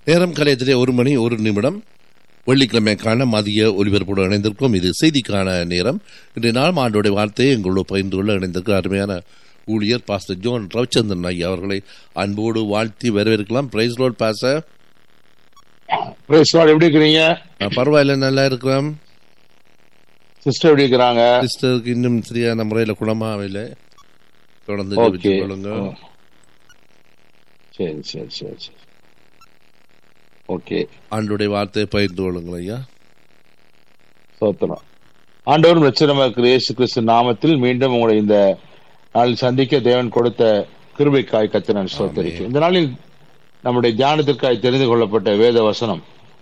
நேரம் கலையத்திலே ஒரு மணி ஒரு நிமிடம் வெள்ளிக்கிழமைக்கான மதிய ஒலிபரப்போடு இணைந்திருக்கும் இது செய்திக்கான நேரம் இன்றைய நாள் ஆண்டோடைய வார்த்தையை எங்களோடு பகிர்ந்து கொள்ள இணைந்திருக்கிற அருமையான ஊழியர் பாஸ்டர் ஜோன் ரவிச்சந்திரன் ஐயா அவர்களை அன்போடு வாழ்த்தி வரவேற்கலாம் பிரைஸ் ரோட் பாச Praise Lord, எப்படி இருக்கிறீங்க பரவாயில்ல நல்லா இருக்கிறோம் சிஸ்டர் எப்படி இருக்கிறாங்க சிஸ்டருக்கு இன்னும் சரியான முறையில் குணமாகவில்லை தொடர்ந்து ஓகே ஜெபித்துக் கொள்ளுங்க சரி சரி சரி சரி ஓகே ஆண்டுடைய வார்த்தையை பகிர்ந்து கொள்ளுங்கள் ஐயா சோத்திரம் ஆண்டவர் ரட்சணமாக இருக்கிற இயேசு கிறிஸ்து நாமத்தில் மீண்டும் உங்களை இந்த நாளில் சந்திக்க தேவன் கொடுத்த கிருபைக்காய் கத்து நான் சோத்தரிக்கிறேன் இந்த நாளில் நம்முடைய தியானத்திற்காய் தெரிந்து கொள்ளப்பட்ட வேத வசனம்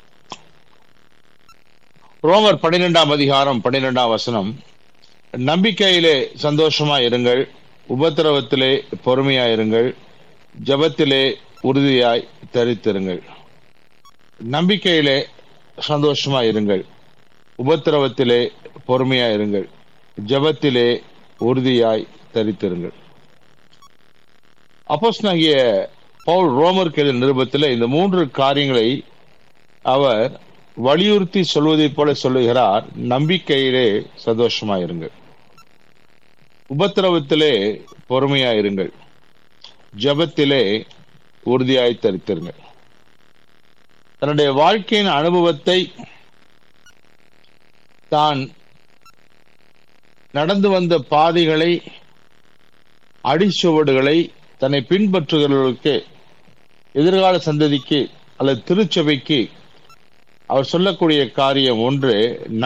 ரோமர் பன்னிரெண்டாம் அதிகாரம் பன்னிரெண்டாம் வசனம் நம்பிக்கையிலே சந்தோஷமா இருங்கள் உபத்திரவத்திலே பொறுமையா இருங்கள் ஜபத்திலே உறுதியாய் தரித்திருங்கள் நம்பிக்கையிலே சந்தோஷமா இருங்கள் உபத்திரவத்திலே பொறுமையா இருங்கள் ஜபத்திலே உறுதியாய் தரித்திருங்கள் அப்போஸ்தலனாகிய பவுல் ரோமர் எழுதிய நிருபத்தில் இந்த மூன்று காரியங்களை அவர் வலியுறுத்தி சொல்வதைப் போல சொல்லுகிறார் நம்பிக்கையிலே சந்தோஷமா இருங்கள் உபத்திரவத்திலே பொறுமையா இருங்கள் ஜபத்திலே உறுதியாய் தரித்திருங்கள் தன்னுடைய வாழ்க்கையின் அனுபவத்தை தான் நடந்து வந்த பாதைகளை அடிச்சுவடுகளை தன்னை பின்பற்றுகிறவர்களுக்கு எதிர்கால சந்ததிக்கு அல்லது திருச்சபைக்கு அவர் சொல்லக்கூடிய காரியம் ஒன்று